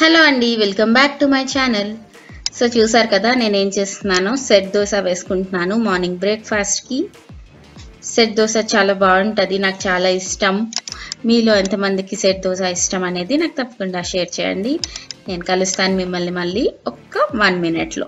hello అండి welcome back to my channel so చూసారు కదా నేను ఏం చేస్తున్నాను సెట్ దోశ వేసుకుంటున్నాను మార్నింగ్ బ్రేక్ఫాస్ట్కి సెట్ దోశ చాలా బాగుంటుంది నాకు చాలా ఇష్టం మీలో ఎంతమందికి సెట్ దోశ ఇష్టం అనేది నాకు తప్పకుండా షేర్ చేయండి నేను కలుస్తాను మిమ్మల్ని మళ్ళీ ఒక్క వన్ మినిట్లో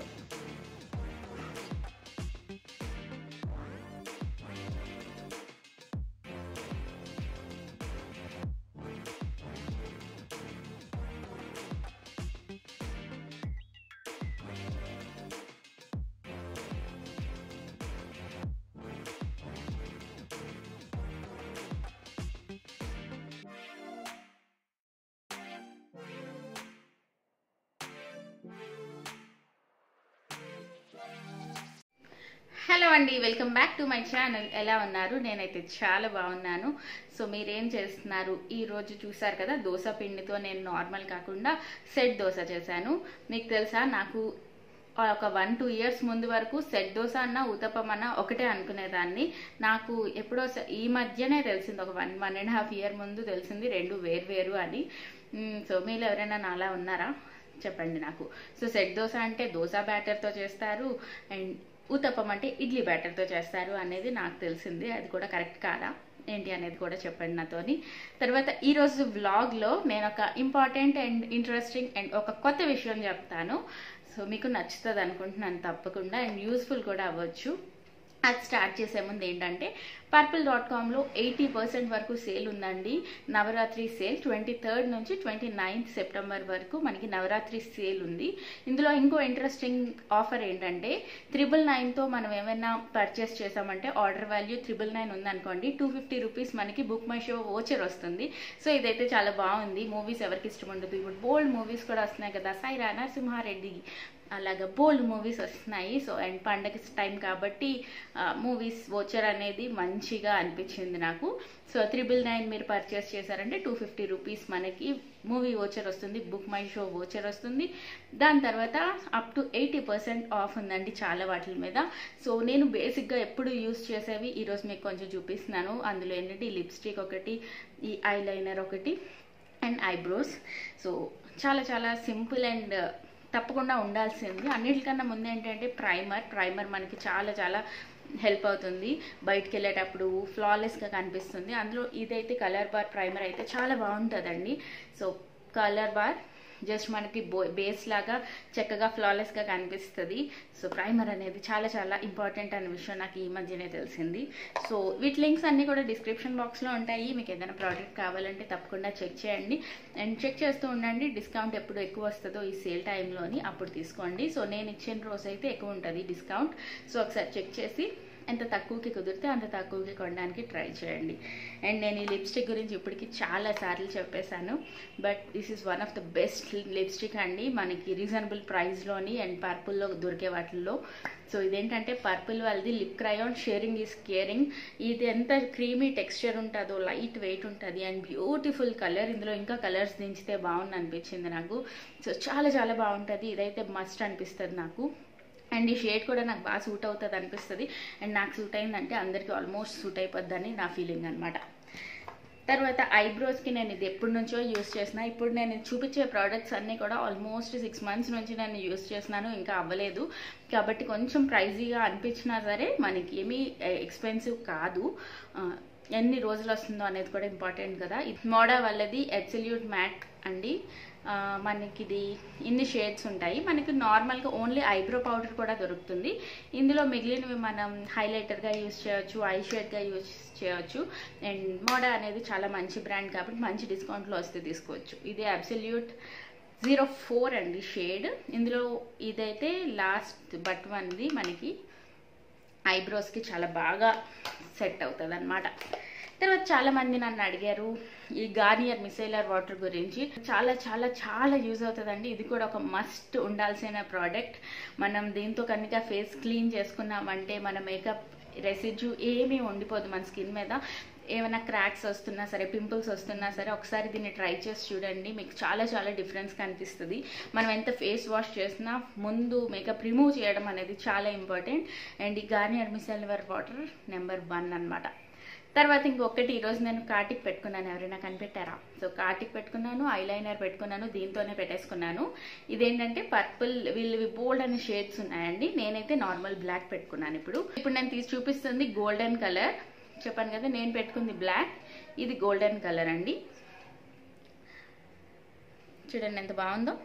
హలో అండి welcome back to my channel ఎలా ఉన్నారు నేనైతే చాలా బాగున్నాను సో మీరేం చేస్తున్నారు ఈ రోజు చూసారు కదా దోశ పిండితో నేను నార్మల్ కాకుండా సెట్ దోశ చేశాను మీకు తెలుసా నాకు ఒక వన్ టూ ఇయర్స్ ముందు వరకు సెట్ దోశ అన్న ఉతపం అన్న ఒకటే అనుకునేదాన్ని నాకు ఎప్పుడో స- ఈ మధ్యనే తెలిసింది ఒక one one and half year ముందు తెలిసింది రెండు వేరు వేరు అని మ్, సో మీరు ఎవరైనా నాలా ఉన్నారా చెప్పండి నాకు సో సెట్ దోశ అంటే దోశ బ్యాటర్తో చేస్తారు అండ్ ఊతప్పం అంటే ఇడ్లీ బ్యాటర్తో చేస్తారు అనేది నాకు తెలిసింది అది కూడా కరెక్ట్ కాదా ఏంటి అనేది కూడా చెప్పండి నాతోని తర్వాత ఈరోజు వ్లాగ్లో నేను ఒక ఇంపార్టెంట్ అండ్ ఇంట్రెస్టింగ్ అండ్ ఒక కొత్త విషయం చెప్తాను సో మీకు నచ్చుతుంది అనుకుంటున్నాను తప్పకుండా అండ్ యూస్ఫుల్ కూడా అవ్వచ్చు అది స్టార్ట్ చేసే ముందు ఏంటంటే పర్పుల్ డాట్ కామ్లో ఎయిటీ పర్సెంట్ వరకు సేల్ ఉందండి నవరాత్రి సేల్ ట్వంటీ థర్డ్ నుంచి ట్వంటీ నైన్త్ సెప్టెంబర్ వరకు మనకి నవరాత్రి సేల్ ఉంది ఇందులో ఇంకో ఇంట్రెస్టింగ్ ఆఫర్ ఏంటంటే త్రిబుల్ నైన్తో మనం ఏమైనా పర్చేస్ చేసామంటే ఆర్డర్ వాల్యూ త్రిబుల్ నైన్ ఉందనుకోండి టూ ఫిఫ్టీ రూపీస్ మనకి బుక్ మై షో ఓచర్ వస్తుంది సో ఇదైతే చాలా బాగుంది మూవీస్ ఎవరికి ఇష్టం ఉండదు ఇప్పుడు బోల్డ్ మూవీస్ కూడా వస్తున్నాయి కదా సైరా నరసింహారెడ్డి అలాగా బోల్డ్ మూవీస్ వస్తున్నాయి సో అండ్ పండగ టైం కాబట్టి మూవీస్ వోచర్ అనేది మంచిగా అనిపించింది నాకు సో త్రిబుల్ నైన్ మీరు పర్చేస్ చేశారంటే టూ ఫిఫ్టీ రూపీస్ మనకి మూవీ వోచర్ వస్తుంది బుక్ మై షో వోచర్ వస్తుంది దాని తర్వాత up to eighty percent off ఉందండి చాలా వాటి మీద సో నేను బేసిక్గా ఎప్పుడు యూస్ చేసేవి ఈరోజు మీకు కొంచెం చూపిస్తున్నాను అందులో ఏంటంటే ఈ లిప్స్టిక్ ఒకటి ఈ ఐ లైనర్ ఒకటి అండ్ ఐబ్రోస్ సో చాలా చాలా సింపుల్ అండ్ తప్పకుండా ఉండాల్సింది అన్నిటికన్నా ముందు ఏంటంటే ప్రైమర్ ప్రైమర్ మనకి చాలా చాలా హెల్ప్ అవుతుంది బయటికి వెళ్ళేటప్పుడు ఫ్లాలెస్గా కనిపిస్తుంది అందులో ఇదైతే కలర్ బార్ ప్రైమర్ అయితే చాలా బాగుంటుందండి సో కలర్ బార్ జస్ట్ మనకి బో బేస్ లాగా చక్కగా ఫ్లాలెస్గా కనిపిస్తుంది సో ప్రైమర్ అనేది చాలా చాలా ఇంపార్టెంట్ అనే విషయం నాకు ఈ మధ్యనే తెలిసింది సో వీటి లింక్స్ అన్నీ కూడా డిస్క్రిప్షన్ బాక్స్లో ఉంటాయి మీకు ఏదైనా ప్రోడక్ట్ కావాలంటే తప్పకుండా చెక్ చేయండి అండ్ చెక్ చేస్తూ ఉండండి డిస్కౌంట్ ఎప్పుడు ఎక్కువ వస్తుందో ఈ సేల్ టైంలోని అప్పుడు తీసుకోండి సో నేను ఇచ్చిన రోజు అయితే ఎక్కువ ఉంటుంది డిస్కౌంట్ సో ఒకసారి చెక్ చేసి ఎంత తక్కువకి కుదిరితే అంత తక్కువకి కొనడానికి ట్రై చేయండి అండ్ నేను ఈ లిప్స్టిక్ గురించి ఇప్పటికి చాలా సార్లు చెప్పేశాను but this is one of the best lipstick అండి మనకి రీజనబుల్ ప్రైస్లోని అండ్ పర్పుల్లో దొరికే వాటిల్లో సో ఇదేంటంటే పర్పుల్ వాళ్ళది lip crayon sharing is caring ఇది ఎంత క్రీమీ టెక్స్చర్ ఉంటుందో లైట్ వెయిట్ ఉంటుంది అండ్ బ్యూటిఫుల్ కలర్ ఇందులో ఇంకా కలర్స్ దించితే బాగుంది అనిపించింది నాకు సో చాలా చాలా బాగుంటుంది ఇదైతే మస్ట్ అనిపిస్తుంది నాకు అండ్ ఈ షేడ్ కూడా నాకు బాగా సూట్ అవుతుంది అనిపిస్తుంది అండ్ నాకు సూట్ అయిందంటే అందరికీ ఆల్మోస్ట్ సూట్ అయిపోద్దని నా ఫీలింగ్ అనమాట తర్వాత ఐబ్రోస్కి నేను ఇది ఎప్పటి నుంచో యూస్ చేసిన ఇప్పుడు నేను చూపించే ప్రోడక్ట్స్ అన్నీ కూడా ఆల్మోస్ట్ సిక్స్ మంత్స్ నుంచి నేను యూస్ చేస్తున్నాను ఇంకా అవ్వలేదు కాబట్టి కొంచెం ప్రైజీగా అనిపించినా సరే మనకి ఏమీ ఎక్స్పెన్సివ్ కాదు ఆ, ఎన్ని రోజులు వస్తుందో అనేది కూడా ఇంపార్టెంట్ కదా ఇది మోడా వాళ్ళది ఎబ్సల్యూట్ మ్యాట్ అండి ఆ, మనకి ఇది ఇన్ని షేడ్స్ ఉంటాయి మనకి నార్మల్గా ఓన్లీ ఐబ్రో పౌడర్ కూడా దొరుకుతుంది ఇందులో మిగిలినవి మనం హైలైటర్గా యూస్ చేయొచ్చు ఐ షేడ్గా యూస్ చేయొచ్చు అండ్ మోడా అనేది చాలా మంచి బ్రాండ్ కాబట్టి మంచి డిస్కౌంట్లో వస్తే తీసుకోవచ్చు ఇది అబ్సల్యూట్ జీరో ఫోర్ అండి షేడ్ ఇందులో ఇదైతే లాస్ట్ బట్ వన్ది మనకి ఐబ్రోస్కి చాలా బాగా సెట్ అవుతుంది అనమాట తర్వాత చాలా మంది నన్ను అడిగారు ఈ గార్నియర్ మిసైలర్ వాటర్ గురించి చాలా చాలా చాలా యూజ్ అవుతుందండి ఇది కూడా ఒక మస్ట్ ఉండాల్సిన ప్రోడక్ట్ మనం దీంతో కనుక ఫేస్ క్లీన్ చేసుకున్నామంటే మన మేకప్ రెసిడ్యూ ఏమీ ఉండిపోదు మన స్కిన్ మీద ఏమైనా క్రాక్స్ వస్తున్నా సరే పింపుల్స్ వస్తున్నా సరే ఒకసారి దీన్ని ట్రై చేసి చూడండి మీకు చాలా చాలా డిఫరెన్స్ కనిపిస్తుంది మనం ఎంత ఫేస్ వాష్ చేసినా ముందు మేకప్ రిమూవ్ చేయడం అనేది చాలా ఇంపార్టెంట్ అండ్ ఈ Garnier micellar water number one అనమాట తర్వాత ఇంకొకటి ఈరోజు నేను కాటిక్ పెట్టుకున్నాను ఎవరైనా కనిపెట్టారా సో కాటిక్ పెట్టుకున్నాను ఐలైనర్ పెట్టుకున్నాను దీంతోనే పెట్టేసుకున్నాను ఇదేంటంటే పర్పుల్ వీళ్ళు బోల్డ్ అనే షేడ్స్ ఉన్నాయండి నేనైతే నార్మల్ బ్లాక్ పెట్టుకున్నాను ఇప్పుడు ఇప్పుడు నేను తీసి చూపిస్తుంది గోల్డెన్ కలర్ చెప్పాను కదా నేను పెట్టుకుంది బ్లాక్ ఇది గోల్డెన్ కలర్ అండి చూడండి ఎంత బాగుందో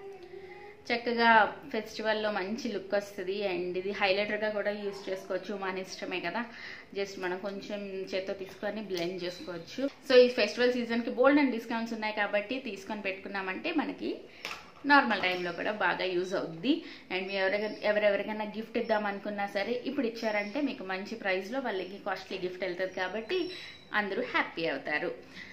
చక్కగా ఫెస్టివల్లో మంచి లుక్ వస్తుంది అండ్ ఇది హైలైటర్గా కూడా యూస్ చేసుకోవచ్చు మన ఇష్టమే కదా జస్ట్ మనం కొంచెం చేత్తో తీసుకొని బ్లెండ్ చేసుకోవచ్చు సో ఈ ఫెస్టివల్ సీజన్కి బోల్డ్ అండ్ డిస్కౌంట్స్ ఉన్నాయి కాబట్టి తీసుకొని పెట్టుకున్నామంటే మనకి నార్మల్ టైంలో కూడా బాగా యూజ్ అవుద్ది అండ్ మీ ఎవరైనా ఎవరెవరికైనా గిఫ్ట్ ఇద్దాం అనుకున్నా సరే ఇప్పుడు ఇచ్చారంటే మీకు మంచి ప్రైస్లో వాళ్ళకి కాస్ట్లీ గిఫ్ట్ వెళ్తుంది కాబట్టి అందరూ హ్యాపీ అవుతారు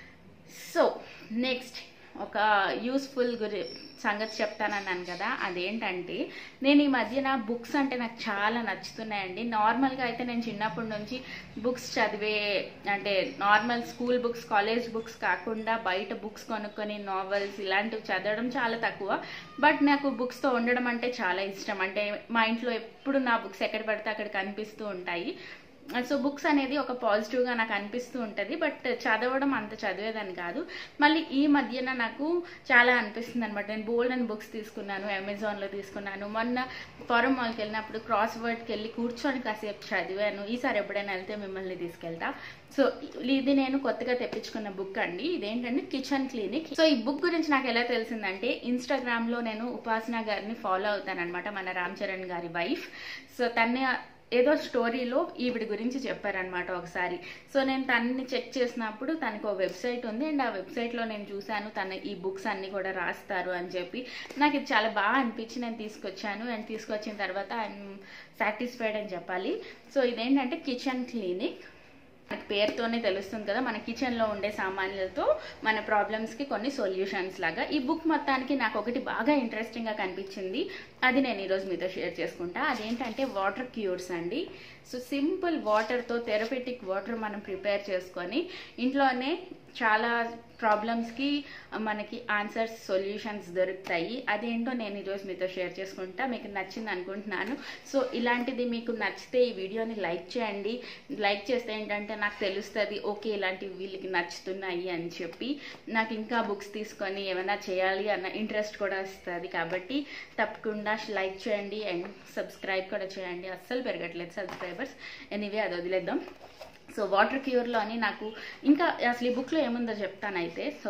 సో నెక్స్ట్ ఒక యూస్ఫుల్ గురి సంగతి చెప్తానన్నాను కదా అదేంటంటే నేను ఈ మధ్యన బుక్స్ అంటే నాకు చాలా నచ్చుతున్నాయండి నార్మల్గా అయితే నేను చిన్నప్పటి నుంచి బుక్స్ చదివే అంటే normal school books college books కాకుండా బయట బుక్స్ కొనుక్కొని నావెల్స్ ఇలాంటివి చదవడం చాలా తక్కువ బట్ నాకు బుక్స్తో ఉండడం అంటే చాలా ఇష్టం అంటే మా ఇంట్లో ఎప్పుడు నా బుక్స్ ఎక్కడ పడితే అక్కడ కనిపిస్తూ ఉంటాయి సో బుక్స్ అనేది ఒక పాజిటివ్గా నాకు అనిపిస్తూ ఉంటుంది బట్ చదవడం అంత చదివేదని కాదు మళ్ళీ ఈ మధ్యన నాకు చాలా అనిపిస్తుంది అనమాట నేను బోల్డ్ అండ్ బుక్స్ తీసుకున్నాను అమెజాన్లో తీసుకున్నాను మొన్న ఫారం మాల్కి వెళ్ళినప్పుడు క్రాస్ వర్డ్కి వెళ్ళి కూర్చొని కాసేపు చదివాను ఈసారి ఎప్పుడైనా వెళ్తే మిమ్మల్ని తీసుకెళ్తా సో ఇది నేను కొత్తగా తెప్పించుకున్న బుక్ అండి ఇదేంటంటే కిచెన్ క్లినిక్ సో ఈ బుక్ గురించి నాకు ఎలా తెలిసిందంటే ఇన్స్టాగ్రామ్లో నేను ఉపాసన గారిని ఫాలో అవుతానన్నమాట మన రామ్ చరణ్ గారి వైఫ్ సో తన్ని ఏదో స్టోరీలో ఈవిడ గురించి చెప్పారనమాట ఒకసారి సో నేను తనని చెక్ చేసినప్పుడు తనకు ఒక వెబ్సైట్ ఉంది అండ్ ఆ వెబ్సైట్లో నేను చూశాను తన ఈ బుక్స్ అన్ని కూడా రాస్తారు అని చెప్పి నాకు ఇది చాలా బాగా అనిపించి నేను తీసుకొచ్చాను అండ్ తీసుకొచ్చిన తర్వాత ఐఎమ్ సాటిస్ఫైడ్ అని చెప్పాలి సో ఇదేంటంటే కిచెన్ క్లినిక్ మనకి పేరుతోనే తెలుస్తుంది కదా మన కిచెన్లో ఉండే సామాన్లతో మన ప్రాబ్లమ్స్కి కొన్ని సొల్యూషన్స్ లాగా ఈ బుక్ మొత్తానికి నాకు ఒకటి బాగా ఇంట్రెస్టింగ్గా కనిపించింది అది నేను ఈరోజు మీతో షేర్ చేసుకుంటా అదేంటంటే వాటర్ క్యూర్స్ అండి సో సింపుల్ వాటర్తో థెరపెటిక్ వాటర్ మనం ప్రిపేర్ చేసుకొని ఇంట్లోనే చాలా ప్రాబ్లమ్స్కి మనకి ఆన్సర్స్ సొల్యూషన్స్ దొరుకుతాయి అదేంటో నేను ఈరోజు మీతో షేర్ చేసుకుంటా మీకు నచ్చింది అనుకుంటున్నాను సో ఇలాంటిది మీకు నచ్చితే ఈ వీడియోని లైక్ చేయండి లైక్ చేస్తే ఏంటంటే నాకు తెలుస్తుంది ఓకే ఇలాంటివి వీళ్ళకి నచ్చుతున్నాయి అని చెప్పి నాకు ఇంకా బుక్స్ తీసుకొని ఏమైనా చేయాలి అన్న ఇంట్రెస్ట్ కూడా వస్తుంది కాబట్టి తప్పకుండా లైక్ చేయండి అండ్ సబ్స్క్రైబ్ కూడా చేయండి అస్సలు పెరగట్లేదు సబ్స్క్రైబర్స్ ఎనీవే అది వదిలేద్దాం సో వాటర్ క్యూర్లోని నాకు ఇంకా అసలు ఈ బుక్లో ఏముందో చెప్తానైతే సో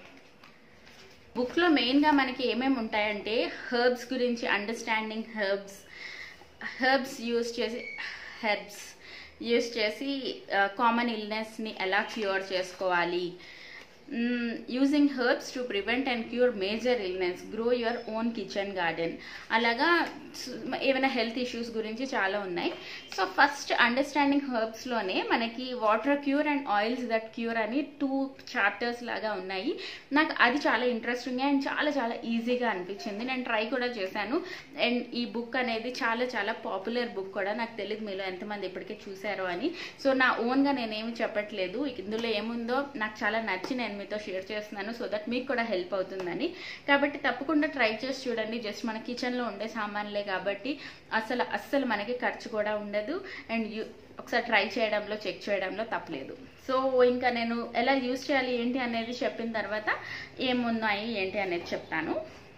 బుక్లో మెయిన్గా మనకి ఏమేమి ఉంటాయంటే హెర్బ్స్ గురించి అండర్స్టాండింగ్ హెర్బ్స్ హెర్బ్స్ యూస్ చేసి హెర్బ్స్ యూస్ చేసి కామన్ ఇల్నెస్ని ఎలా క్యూర్ చేసుకోవాలి using herbs to prevent and cure major illness grow your own kitchen garden అలాగా ఏమైనా హెల్త్ ఇష్యూస్ గురించి చాలా ఉన్నాయి సో ఫస్ట్ అండర్స్టాండింగ్ హెర్బ్స్లోనే మనకి water cure and oils that cure అని టూ చాప్టర్స్ లాగా ఉన్నాయి నాకు అది చాలా ఇంట్రెస్టింగ్ అండ్ చాలా చాలా ఈజీగా అనిపించింది నేను ట్రై కూడా చేశాను అండ్ ఈ బుక్ అనేది చాలా చాలా పాపులర్ బుక్ కూడా నాకు తెలియదు మీలో ఎంతమంది ఇప్పటికే చూసారో అని సో నా ఓన్గా నేనేమి చెప్పట్లేదు ఇందులో ఏముందో నాకు చాలా నచ్చి నేను మీతో షేర్ చేస్తున్నాను సో దట్ మీకు కూడా హెల్ప్ అవుతుందని కాబట్టి తప్పకుండా ట్రై చేసి చూడండి జస్ట్ మన కిచెన్లో ఉండే సామాన్లే కాబట్టి అసలు అస్సలు మనకి ఖర్చు కూడా ఉండదు అండ్ యూ ఒకసారి ట్రై చేయడంలో చెక్ చేయడంలో తప్పలేదు సో ఇంకా నేను ఎలా యూస్ చేయాలి ఏంటి అనేది చెప్పిన తర్వాత ఏమున్నాయి ఏంటి అనేది చెప్తాను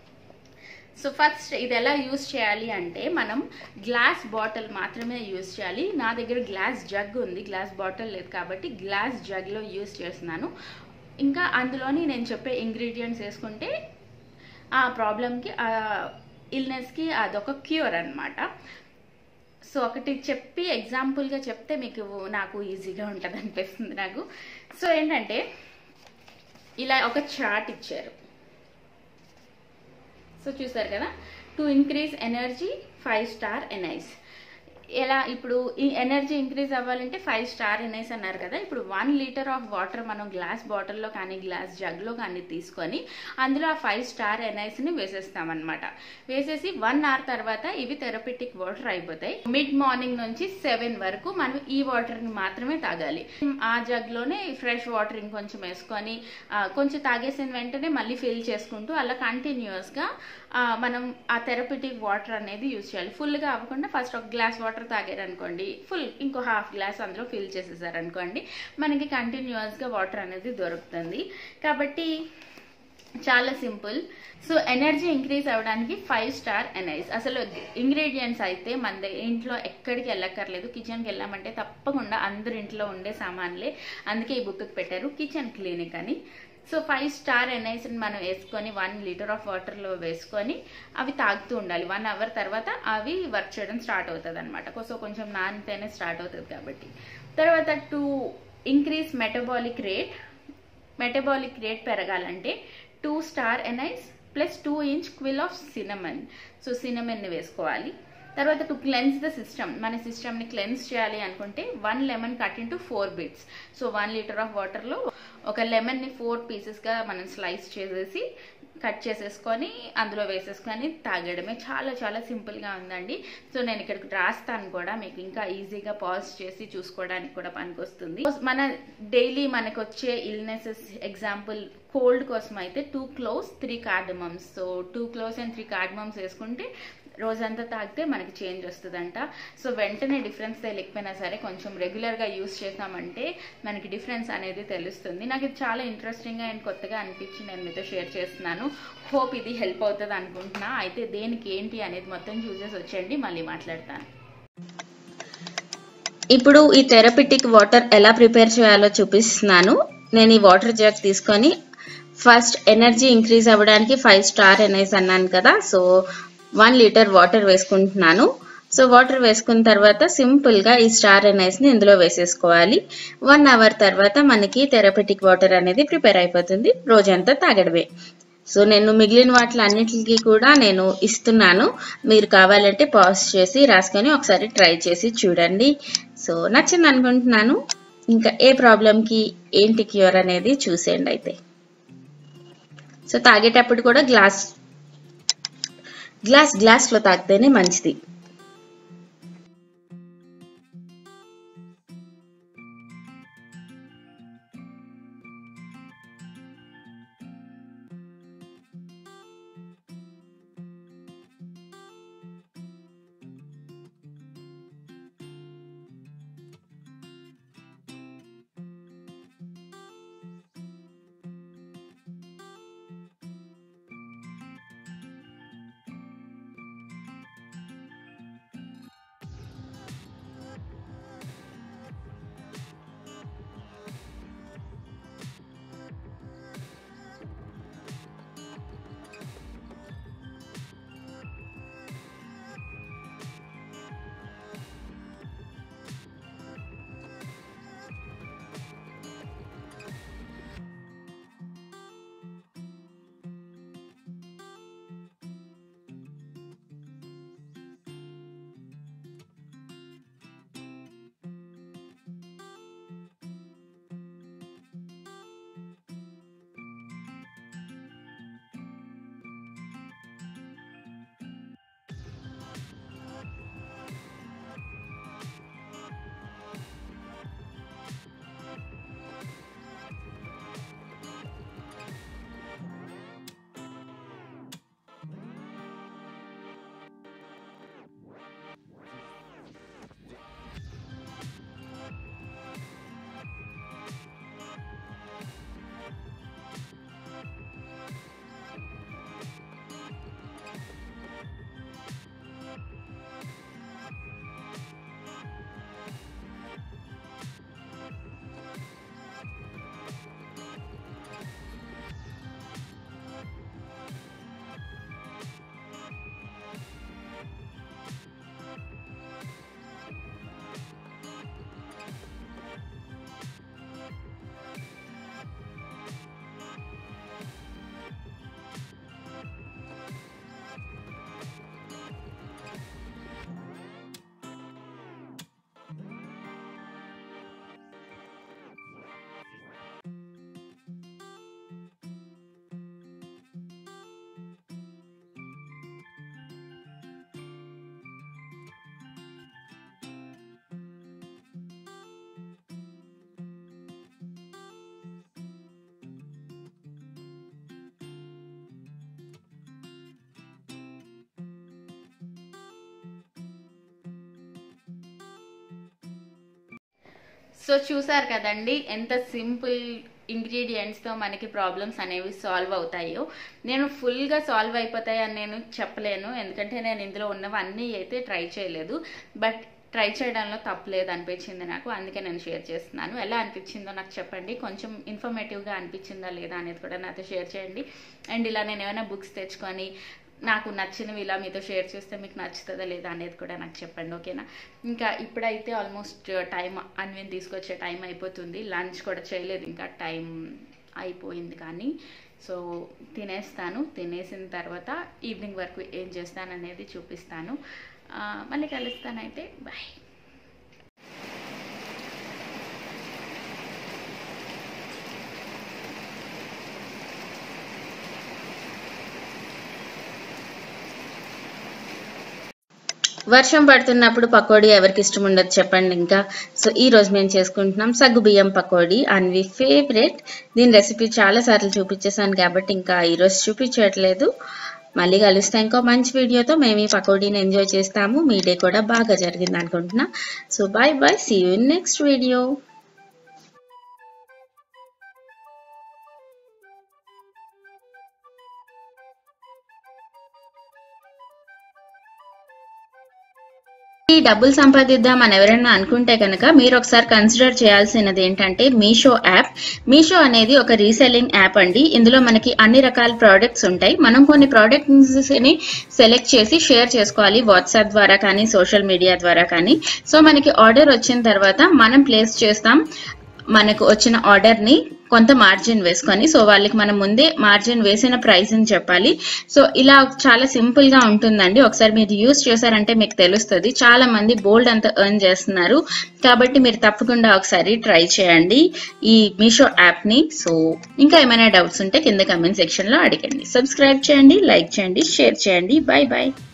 సో ఫస్ట్ ఇది ఎలా యూస్ చేయాలి అంటే మనం గ్లాస్ బాటిల్ మాత్రమే యూస్ చేయాలి నా దగ్గర గ్లాస్ జగ్ ఉంది గ్లాస్ బాటిల్ లేదు కాబట్టి గ్లాస్ జగ్లో యూస్ చేస్తున్నాను ఇంకా అందులోని నేను చెప్పే ఇంగ్రీడియంట్స్ వేసుకుంటే ఆ ప్రాబ్లమ్కి ఆ ఇల్నెస్కి అదొక క్యూర్ అనమాట సో ఒకటి చెప్పి ఎగ్జాంపుల్గా చెప్తే మీకు నాకు ఈజీగా ఉంటుంది అనిపిస్తుంది నాకు సో ఏంటంటే ఇలా ఒక చార్ట్ ఇచ్చారు సో చూసారు కదా to increase energy five star anise ఎలా ఇప్పుడు ఈ ఎనర్జీ ఇంక్రీజ్ అవ్వాలంటే ఫైవ్ స్టార్ ఎనైస్ అన్నారు కదా ఇప్పుడు వన్ లీటర్ ఆఫ్ వాటర్ మనం గ్లాస్ బాటిల్లో కానీ గ్లాస్ జగ్లో కానీ తీసుకొని అందులో ఆ ఫైవ్ స్టార్ ఎనైస్ని వేసేస్తామన్నమాట వేసేసి వన్ అవర్ తర్వాత ఇవి థెరపెటిక్ వాటర్ అయిపోతాయి మిడ్ మార్నింగ్ నుంచి సెవెన్ వరకు మనం ఈ వాటర్ని మాత్రమే తాగాలి ఆ జగ్లోనే ఫ్రెష్ వాటర్ ఇంకొంచెం వేసుకొని కొంచెం తాగేసిన వెంటనే మళ్ళీ ఫిల్ చేసుకుంటూ అలా కంటిన్యూస్గా మనం ఆ థెరపెటిక్ వాటర్ అనేది యూజ్ చేయాలి ఫుల్గా అవ్వకుండా ఫస్ట్ ఒక గ్లాస్ వాటర్ వాటర్ తాగారనుకోండి ఫుల్ ఇంకో హాఫ్ గ్లాస్ అందులో ఫిల్ చేసేసారనుకోండి మనకి కంటిన్యూస్గా వాటర్ అనేది దొరుకుతుంది కాబట్టి చాలా సింపుల్ సో ఎనర్జీ ఇంక్రీజ్ అవ్వడానికి ఫైవ్ స్టార్ ఎనైజ్ అసలు ఇంగ్రీడియంట్స్ అయితే మన ద- ఇంట్లో ఎక్కడికి వెళ్ళక్కర్లేదు కిచెన్కి వెళ్ళామంటే తప్పకుండా అందరి ఇంట్లో ఉండే సామాన్లే అందుకే ఈ బుక్కి పెట్టారు కిచెన్ క్లినిక్ అని సో ఫైవ్ స్టార్ ఎనైస్ని మనం వేసుకొని వన్ లీటర్ ఆఫ్ వాటర్లో వేసుకొని అవి తాగుతూ ఉండాలి వన్ అవర్ తర్వాత అవి వర్క్ చేయడం స్టార్ట్ అవుతుంది అనమాట సో కొంచెం నానితేనే స్టార్ట్ అవుతుంది కాబట్టి తర్వాత to increase metabolic rate metabolic rate పెరగాలంటే two star anise plus two inch quill of cinnamon so సినమన్ని వేసుకోవాలి తర్వాత టు క్లెన్స్ ద సిస్టమ్ మన సిస్టమ్ని క్లెన్స్ చేయాలి అనుకుంటే one lemon cut into four bits so one litre of వాటర్లో ఒక లెమన్ని ఫోర్ పీసెస్గా మనం స్లైస్ చేసేసి కట్ చేసేసుకొని అందులో వేసేసుకొని తాగడమే చాలా చాలా సింపుల్గా ఉందండి సో నేను ఇక్కడికి రాస్తాను కూడా మీకు ఇంకా ఈజీగా పాజ్ చేసి చూసుకోవడానికి కూడా పనికొస్తుంది మన డైలీ మనకు వచ్చే ఇల్నెసెస్ ఎగ్జాంపుల్ కోల్డ్ కోసం అయితే two cloves three cardamoms so two cloves and three cardamoms వేసుకుంటే రోజంతా తాగితే మనకి చేంజ్ వస్తుందంట సో వెంటనే డిఫరెన్స్ తెలియకపోయినా సరే కొంచెం రెగ్యులర్గా యూస్ చేసామంటే మనకి డిఫరెన్స్ అనేది తెలుస్తుంది నాకు ఇది చాలా ఇంట్రెస్టింగ్గా అండ్ కొత్తగా అనిపించి నేను మీతో షేర్ చేస్తున్నాను హోప్ ఇది హెల్ప్ అవుతుంది అనుకుంటున్నా అయితే దేనికి ఏంటి అనేది మొత్తం చూసేసి వచ్చేయండి మళ్ళీ మాట్లాడతాను ఇప్పుడు ఈ థెరపిటిక్ వాటర్ ఎలా ప్రిపేర్ చేయాలో చూపిస్తున్నాను నేను ఈ వాటర్ జగ్ తీసుకొని ఫస్ట్ ఎనర్జీ ఇంక్రీజ్ అవ్వడానికి ఫైవ్ స్టార్ అనేసి అన్నాను కదా సో వన్ లీటర్ వాటర్ వేసుకుంటున్నాను సో వాటర్ వేసుకున్న తర్వాత సింపుల్ గా ఈ స్టార్ ఎనైస్ ని ఇందులో వేసేసుకోవాలి వన్ అవర్ తర్వాత మనకి థెరపెటిక్ వాటర్ అనేది ప్రిపేర్ అయిపోతుంది రోజంతా తాగడమే సో నేను మిగిలిన వాటిలో అన్నిటికీ కూడా నేను ఇస్తున్నాను మీరు కావాలంటే పాజ్ చేసి రాసుకొని ఒకసారి ట్రై చేసి చూడండి సో నచ్చింది అనుకుంటున్నాను ఇంకా ఏ ప్రాబ్లంకి ఏంటి క్యూర్ అనేది చూసేయండి అయితే సో తాగేటప్పుడు కూడా గ్లాస్ గ్లాస్ గ్లాస్లో తాగితేనే మంచిది సో చూసారు కదండి ఎంత సింపుల్ ఇంగ్రీడియంట్స్తో మనకి ప్రాబ్లమ్స్ అనేవి సాల్వ్ అవుతాయో నేను ఫుల్గా సాల్వ్ అయిపోతాయి అని నేను చెప్పలేను ఎందుకంటే నేను ఇందులో ఉన్నవన్నీ అయితే ట్రై చేయలేదు బట్ ట్రై చేయడంలో తప్పలేదు అనిపించింది నాకు అందుకే నేను షేర్ చేస్తున్నాను ఎలా అనిపించిందో నాకు చెప్పండి కొంచెం ఇన్ఫర్మేటివ్గా అనిపించిందా లేదా అనేది కూడా నాతో షేర్ చేయండి అండ్ ఇలా నేను ఏమైనా బుక్స్ తెచ్చుకొని నాకు నచ్చినవి ఇలా మీతో షేర్ చేస్తే మీకు నచ్చుతుందా లేదా అనేది కూడా నాకు చెప్పండి ఓకేనా ఇంకా ఇప్పుడైతే ఆల్మోస్ట్ టైం అన్విన్ తీసుకొచ్చే టైం అయిపోతుంది లంచ్ కూడా చేయలేదు ఇంకా టైం అయిపోయింది కానీ సో తినేస్తాను తినేసిన తర్వాత ఈవినింగ్ వరకు ఏం చేస్తాను అనేది చూపిస్తాను ఆ, మళ్ళీ కలుస్తానైతే బాయ్ వర్షం పడుతున్నప్పుడు పకోడీ ఎవరికి ఇష్టం ఉండదు చెప్పండి ఇంకా సో ఈ రోజు మేము చేసుకుంటున్నాం సగ్గు బియ్యం పకోడీ అన్వి ఫేవరెట్ దీని రెసిపీ చాలా సార్లు చూపించేసాను కాబట్టి ఇంకా ఈ రోజు చూపించట్లేదు మళ్ళీ కలుస్తే ఇంకో మంచి వీడియోతో మేము ఈ పకోడీని ఎంజాయ్ చేస్తాము మీ డే కూడా బాగా జరిగింది అనుకుంటున్నా so bye bye see you in next video ఈ డబ్బులు సంపాదిద్దాం అని ఎవరైనా అనుకుంటే కనుక మీరు ఒకసారి కన్సిడర్ చేయాల్సినది ఏంటంటే మీషో యాప్ మీషో అనేది ఒక రీసెల్లింగ్ యాప్ అండి ఇందులో మనకి అన్ని రకాల ప్రోడక్ట్స్ ఉంటాయి మనం కొన్ని ప్రోడక్ట్స్ ని సెలెక్ట్ చేసి షేర్ చేసుకోవాలి వాట్సాప్ ద్వారా కానీ సోషల్ మీడియా ద్వారా కానీ సో మనకి ఆర్డర్ వచ్చిన తర్వాత మనం ప్లేస్ చేస్తాం మనకు వచ్చిన ఆర్డర్ ని కొంత మార్జిన్ వేసుకొని సో వాళ్ళకి మనం ముందే మార్జిన్ వేసిన ప్రైస్ అని చెప్పాలి సో ఇలా చాలా సింపుల్ గా ఉంటుందండి ఒకసారి మీరు యూస్ చేశారంటే మీకు తెలుస్తుంది చాలా మంది బోల్డ్ అంత ఎర్న్ చేస్తున్నారు కాబట్టి మీరు తప్పకుండా ఒకసారి ట్రై చేయండి ఈ మీషో యాప్ ని సో ఇంకా ఏమైనా డౌట్స్ ఉంటే కింద కమెంట్ సెక్షన్ లో అడగండి సబ్స్క్రైబ్ చేయండి లైక్ చేయండి షేర్ చేయండి బాయ్ బాయ్